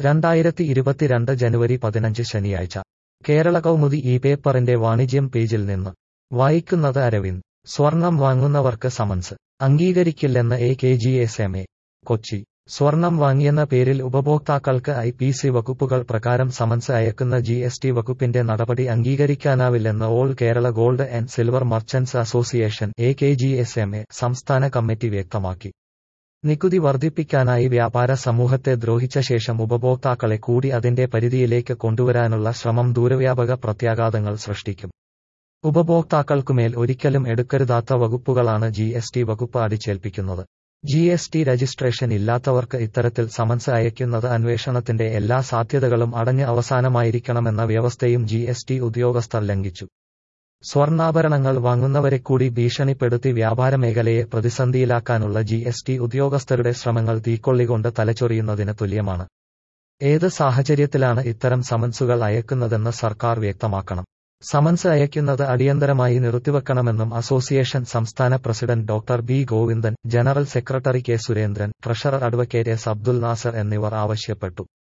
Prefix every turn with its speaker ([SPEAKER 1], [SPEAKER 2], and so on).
[SPEAKER 1] രണ്ടായിരത്തി ഇരുപത്തിരണ്ട് ജനുവരി പതിനഞ്ച് ശനിയാഴ്ച കേരള കൗമുദി ഈ പേപ്പറിന്റെ വാണിജ്യം പേജിൽ നിന്ന് വായിക്കുന്നത് അരവിന്ദ് സ്വർണം വാങ്ങുന്നവർക്ക് സമൻസ് അംഗീകരിക്കില്ലെന്ന് A K G S M A Kochi സ്വർണം വാങ്ങിയെന്ന പേരിൽ ഉപഭോക്താക്കൾക്ക് ഐ പി സി വകുപ്പുകൾ പ്രകാരം സമൻസ് അയക്കുന്ന ജി എസ് ടി വകുപ്പിന്റെ നടപടി അംഗീകരിക്കാനാവില്ലെന്ന് all Kerala gold and silver merchants association A K G S M A സംസ്ഥാന കമ്മിറ്റി വ്യക്തമാക്കി നികുതി വർദ്ധിപ്പിക്കാനായി വ്യാപാര സമൂഹത്തെ ദ്രോഹിച്ച ശേഷം ഉപഭോക്താക്കളെ കൂടി അതിന്റെ പരിധിയിലേക്ക് കൊണ്ടുവരാനുള്ള ശ്രമം ദൂരവ്യാപക പ്രത്യാഘാതങ്ങൾ സൃഷ്ടിക്കും ഉപഭോക്താക്കൾക്കുമേൽ ഒരിക്കലും എടുക്കരുതാത്ത വകുപ്പുകളാണ് ജി എസ് ടി വകുപ്പ് അടിച്ചേൽപ്പിക്കുന്നത് ജി എസ് ടി രജിസ്ട്രേഷൻ ഇല്ലാത്തവർക്ക് ഇത്തരത്തിൽ സമൻസ് അയക്കുന്നത് അന്വേഷണത്തിന്റെ എല്ലാ സാധ്യതകളും അടഞ്ഞ് അവസാനമായിരിക്കണമെന്ന വ്യവസ്ഥയും ജി എസ് ടി ഉദ്യോഗസ്ഥർ ലംഘിച്ചു സ്വർണ്ണാഭരണങ്ങൾ വാങ്ങുന്നവരെ കൂടി ഭീഷണിപ്പെടുത്തി വ്യാപാര മേഖലയെ പ്രതിസന്ധിയിലാക്കാനുള്ള ജി എസ് ടി ഉദ്യോഗസ്ഥരുടെ ശ്രമങ്ങൾ തീക്കൊള്ളികൊണ്ട് തലച്ചൊറിയുന്നതിന് തുല്യമാണ് ഏത് സാഹചര്യത്തിലാണ് ഇത്തരം സമൻസുകൾ അയക്കുന്നതെന്ന് സർക്കാർ വ്യക്തമാക്കണം സമൻസ് അയക്കുന്നത് അടിയന്തരമായി നിർത്തിവെക്കണമെന്നും അസോസിയേഷൻ സംസ്ഥാന president doctor B Govindan general secretary K Surendran treasurer advocate S Abdul Nasser എന്നിവർ ആവശ്യപ്പെട്ടു